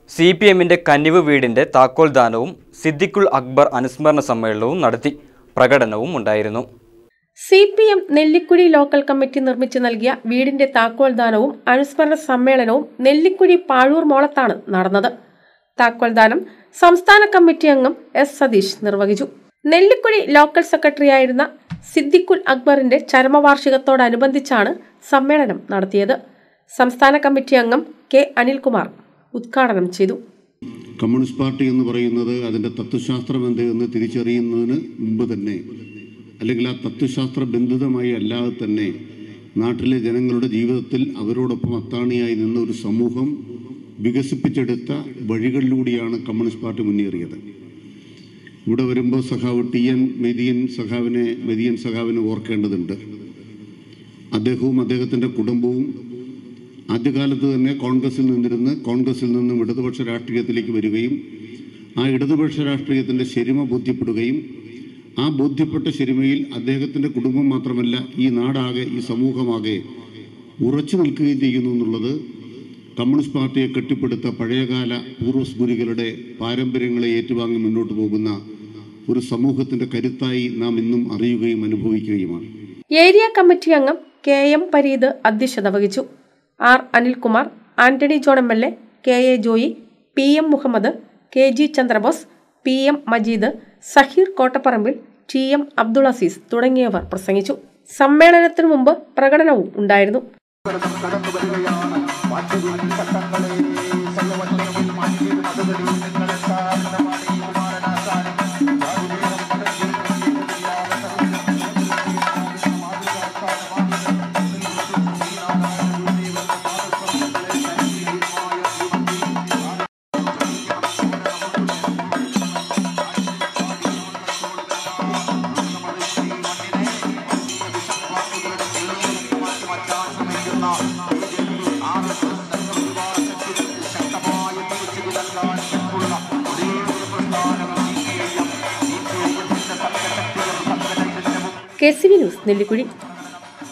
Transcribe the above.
C P എമ്മിൻ്റെ കന്നിവ് വീടിൻ്റെ താക്കോൽ ദാനവും സിദ്ദിഖുൽ അക്ബർ അനുസ്മരണ സമ്മേളനവും നടത്തി പ്രകടനവും ഉണ്ടായിരുന്നു C P M Nellikuzhi local committee നിർമ്മിച്ചു നൽകിയ വീടിന്റെ താക്കോൽ ദാനവും അനുസ്മരണ സമ്മേളനവും നെല്ലിക്കുഴി പാഴൂർ മോളത്താണ് നടന്നത് താക്കോൽ ദാനം സംസ്ഥാന കമ്മിറ്റി അംഗം എസ് സതീഷ് നിർവഹിച്ചു നെല്ലിക്കുഴി ലോക്കൽ സെക്രട്ടറിയായിരുന്ന സിദ്ദിഖുൽ അക്ബറിന്റെ ചരമവാർഷികത്തോടനുബന്ധിച്ചാണ് സമ്മേളനം നടത്തിയത് സംസ്ഥാന കമ്മിറ്റി അംഗം കെ അനിൽകുമാർ ഉദ്ഘാടനം ചെയ്തു കമ്മ്യൂണിസ്റ്റ് പാർട്ടി എന്ന് പറയുന്നത് അതിൻ്റെ തത്വശാസ്ത്രം എന്ത് എന്ന് തിരിച്ചറിയുന്നതിന് മുമ്പ് തന്നെ അല്ലെങ്കിൽ ആ തത്വശാസ്ത്ര ബന്ധിതമായി അല്ലാതെ തന്നെ നാട്ടിലെ ജനങ്ങളുടെ ജീവിതത്തിൽ അവരോടൊപ്പം അത്താണിയായി നിന്ന ഒരു സമൂഹം വികസിപ്പിച്ചെടുത്ത വഴികളിലൂടെയാണ് കമ്മ്യൂണിസ്റ്റ് പാർട്ടി മുന്നേറിയത് ഇവിടെ വരുമ്പോൾ സഖാവ് ടി എൻ മെതിയൻ സഖാവിനെ മെതിയൻ സഖാവിനെ ഓർക്കേണ്ടതുണ്ട് അദ്ദേഹവും അദ്ദേഹത്തിൻ്റെ കുടുംബവും ആദ്യകാലത്ത് തന്നെ കോൺഗ്രസിൽ നിന്നിരുന്ന് കോൺഗ്രസിൽ നിന്നും ഇടതുപക്ഷ രാഷ്ട്രീയത്തിലേക്ക് വരികയും ആ ഇടതുപക്ഷ രാഷ്ട്രീയത്തിൻ്റെ ശരിമ ബോധ്യപ്പെടുകയും ആ ബോധ്യപ്പെട്ട ശരിമയിൽ അദ്ദേഹത്തിൻ്റെ കുടുംബം മാത്രമല്ല ഈ നാടാകെ ഈ സമൂഹമാകെ ഉറച്ചു നിൽക്കുകയും ചെയ്യുന്നു എന്നുള്ളത് കമ്മ്യൂണിസ്റ്റ് പാർട്ടിയെ കെട്ടിപ്പടുത്ത പഴയകാല പൂർവ്വസ്മൃതികളുടെ പാരമ്പര്യങ്ങളെ ഏറ്റുവാങ്ങി മുന്നോട്ട് പോകുന്ന ഒരു സമൂഹത്തിൻ്റെ കരുത്തായി നാം ഇന്നും അറിയുകയും അനുഭവിക്കുകയുമാണ് ഏരിയ കമ്മിറ്റി അംഗം കെ എം പരീദ് അധ്യക്ഷത വഹിച്ചു R Anilkumar Antony John M L A K A Joy P M Muhammad K G Chandrabose P M Majeed Saheer Kottapparambil T M Abdul Azeez തുടങ്ങിയവർ പ്രസംഗിച്ചു സമ്മേളനത്തിനു മുമ്പ് പ്രകടനവും ഉണ്ടായിരുന്നു K C V news Nellikuzhi